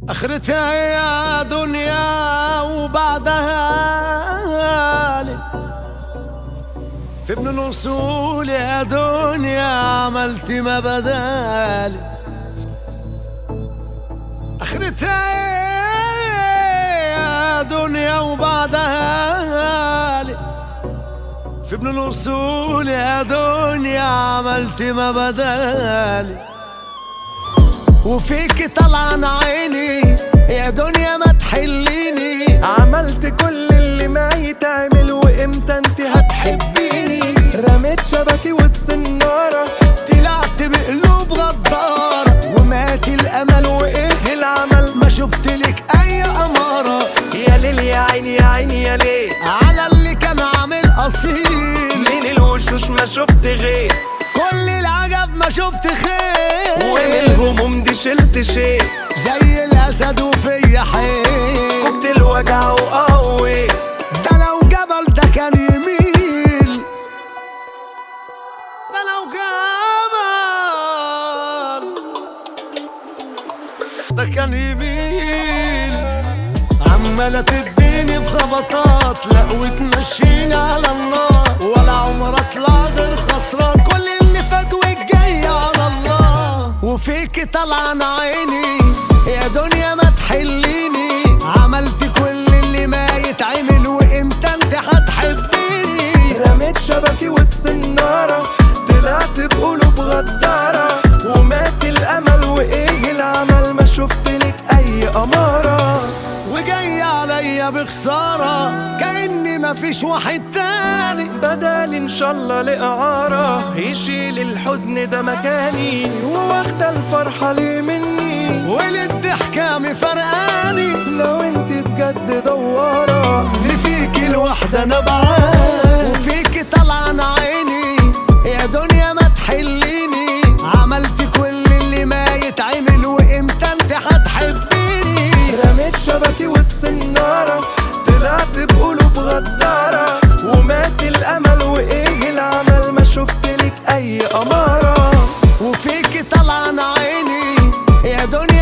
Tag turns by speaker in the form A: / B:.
A: اخرتها يا دنيا وبعدها لي في ابن الاصول يا دنيا عملت ما بدالي اخرتها يا دنيا وبعدها لي في ابن الاصول يا دنيا عملت ما بدالي وفيك طلعن عيني يا دنيا ما تحليني
B: عملت كل اللي ما يتعمل وامتى انت هتحبيني رميت شبكي والسنارة
A: طلعت بقلوب غدارة ومات الامل وايه
B: العمل
A: ما شفت لك اي امارة
B: يا ليل يا عيني يا عيني يا ليل
A: على اللي كان عامل اصيل
B: من الوشوش ما شفت غير
A: كل العجب ما شفت خير
B: ومن الهموم دي شلت شيء
A: زي الاسد وفيا حيل
B: كبت الوجع وقوي
A: ده لو جبل ده كان يميل ده لو جبل ده كان يميل عمالة تديني في خبطات لا وتمشيني على النار ولا عمر اطلع غير خسران كل اللي فات والجاي على الله وفيك طلعن عيني يا دنيا ما تحليني عملت كل اللي ما يتعمل وامتى انت هتحبيني
B: رميت شبكي والسنارة طلعت بقلوب غدارة ومات الأمل وإيه العمل ما شفت لك أي أمارة
A: وجاي عليا بخسارة كأني مفيش واحد تاني
B: بدل إن شاء الله لإعارة يشيل الحزن ده مكاني وواخدة الفرحة ليه مني
A: وللضحكة مفرقاني
B: لو انت بجد دوارة
A: اللي فيك الوحدة انا بعاني وفيك طلعن عيني يا دنيا ما تحليني عملت كل اللي ما يتعمل وامتى انت هتحبيني
B: رميت شبكي والسنارة طلعت بقلوب غدارة ومات الأمل وإيه العمل ما شفت لك أي أمارة
A: وفيك طلعن عيني يا دنيا